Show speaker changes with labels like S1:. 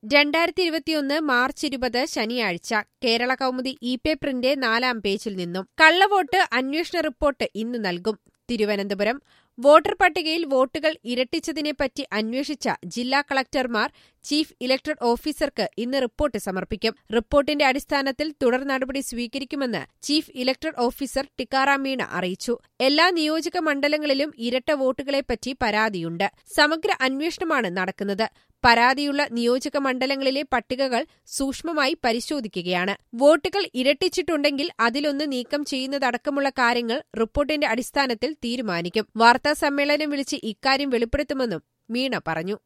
S1: രണ്ടായിരത്തി ഇരുപത്തിയൊന്ന് മാർച്ച് ഇരുപത് ശനിയാഴ്ച കേരള കൗമുദി ഇ പേപ്പറിന്റെ നാലാം പേജിൽ നിന്നും കള്ളവോട്ട് അന്വേഷണ റിപ്പോർട്ട് ഇന്ന് നൽകും തിരുവനന്തപുരം വോട്ടർ പട്ടികയിൽ വോട്ടുകൾ ഇരട്ടിച്ചതിനെപ്പറ്റി അന്വേഷിച്ച ജില്ലാ കളക്ടർമാർ ചീഫ് ഇലക്ടറൽ ഓഫീസർക്ക് ഇന്ന് റിപ്പോർട്ട് സമർപ്പിക്കും റിപ്പോർട്ടിന്റെ അടിസ്ഥാനത്തിൽ തുടർ നടപടി സ്വീകരിക്കുമെന്ന് chief electoral officer Tikaram Meena അറിയിച്ചു എല്ലാ നിയോജക മണ്ഡലങ്ങളിലും ഇരട്ട വോട്ടുകളെപ്പറ്റി പരാതിയുണ്ട് സമഗ്ര അന്വേഷണമാണ് നടക്കുന്നത് പരാതിയുള്ള നിയോജക മണ്ഡലങ്ങളിലെ പട്ടികകൾ സൂക്ഷ്മമായി പരിശോധിക്കുകയാണ് വോട്ടുകൾ ഇരട്ടിച്ചിട്ടുണ്ടെങ്കിൽ അതിലൊന്ന് നീക്കം ചെയ്യുന്നതടക്കമുള്ള കാര്യങ്ങൾ റിപ്പോർട്ടിന്റെ അടിസ്ഥാനത്തിൽ തീരുമാനിക്കും വാർത്താ സമ്മേളനം വിളിച്ച് ഇക്കാര്യം വെളിപ്പെടുത്തുമെന്നും മീണ പറഞ്ഞു